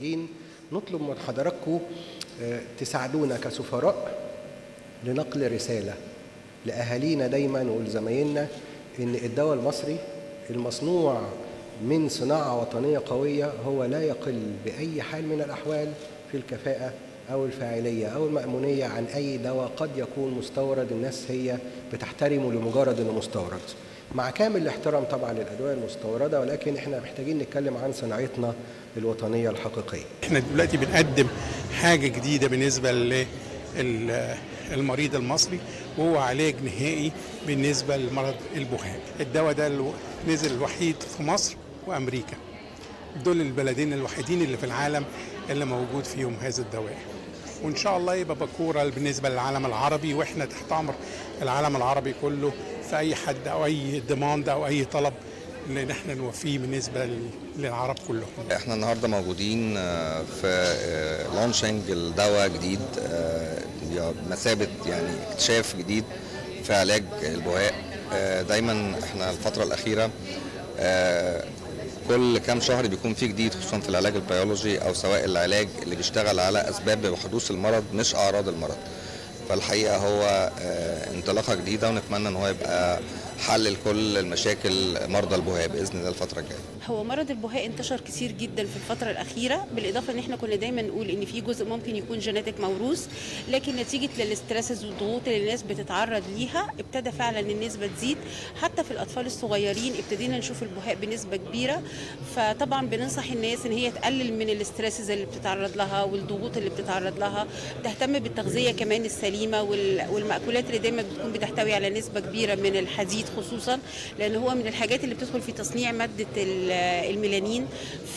محتاجين نطلب من حضراتكم آه، تساعدونا كسفراء لنقل رسالة لأهالينا دايما ولزمايلنا إن الدواء المصري المصنوع من صناعة وطنية قوية هو لا يقل بأي حال من الأحوال في الكفاءة أو الفاعلية أو المأمونية عن أي دواء قد يكون مستورد الناس هي بتحترمه لمجرد إنه مستورد مع كامل الاحترام طبعا للأدوية المستوردة ولكن احنا محتاجين نتكلم عن صناعتنا الوطنية الحقيقية احنا دلوقتي بنقدم حاجة جديدة بالنسبة للمريض المصري وهو علاج نهائي بالنسبة لمرض البهاء الدواء ده الو- نزل الوحيد في مصر وأمريكا دول البلدين الوحيدين اللي في العالم اللي موجود فيهم هذا الدواء وإن شاء الله يبقى بكورة بالنسبة للعالم العربي وإحنا تحت أمر العالم العربي كله في أي حد أو أي ديماند أو أي طلب إن احنا نوفيه بالنسبة لل- للعرب كلهم احنا النهارده موجودين آه، في لونشنج الدواء جديد آه، بمثابه يعني اكتشاف جديد في علاج البهاء آه، دايما احنا الفتره الاخيره آه، كل كام شهر بيكون في جديد خصوصا في العلاج البيولوجي او سواء العلاج اللي بيشتغل على اسباب حدوث المرض مش اعراض المرض فالحقيقه هو آه، انطلاقه جديده ونتمنى ان هو يبقى حل لكل المشاكل مرضى البهاء باذن الله الفتره الجايه هو مرض البهاء انتشر كتير جدا في الفترة الأخيرة بالإضافة إن إحنا كنا دايما نقول إن في جزء ممكن يكون جيناتيك موروث لكن نتيجة للاسترسز والضغوط اللي الناس بتتعرض ليها ابتدى فعلا النسبة تزيد حتى في الأطفال الصغيرين ابتدينا نشوف البهاء بنسبة كبيرة فطبعا بننصح الناس إن هي تقلل من الاسترسز اللي بتتعرض لها والضغوط اللي بتتعرض لها تهتم بالتغذية كمان السليمة وال- والمأكولات اللي دايما بتكون بتحتوي على نسبة كبيرة من الحديد خصوصا لأن هو من الحاجات اللي بتدخل في تصنيع مادة ال- الميلانين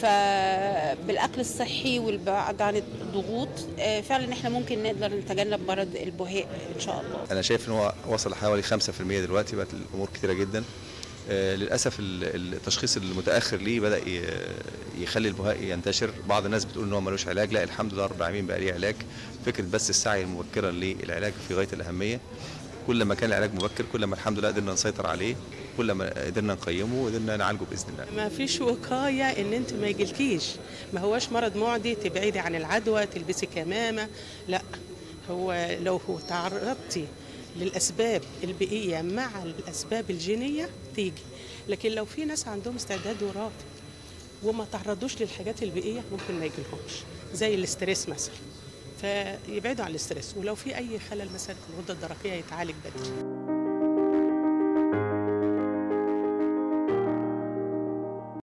فبالأكل الصحي والبعد عن الضغوط آه، فعلا احنا ممكن نقدر نتجنب مرض البهاء إن شاء الله انا شايف ان هو وصل لحوالي 5% دلوقتي بقت الامور كتيره جدا آه، للاسف ال- التشخيص المتاخر ليه بدا ي- يخلي البهاء ينتشر بعض الناس بتقول ان هو ملوش علاج لا الحمد لله رب العالمين بقى ليه علاج فكره بس السعي المبكرا للعلاج في غايه الاهميه كل ما كان العلاج مبكر كل ما الحمد لله قدرنا نسيطر عليه كل ما قدرنا نقيمه وقدرنا نعالجه باذن الله ما فيش وقاية ان انت ما يجيلكيش ما هوش مرض معدي تبعدي عن العدوى تلبسي كمامة لا هو لو هو تعرضتي للأسباب البيئية مع الأسباب الجينية تيجي لكن لو في ناس عندهم استعداد وراثي وما تعرضوش للحاجات البيئية ممكن ما يجيلهمش زي الاسترس مثلا فيبعدوا عن الاسترس ولو في أي خلل مثلا في الغدة الدرقية يتعالج بدري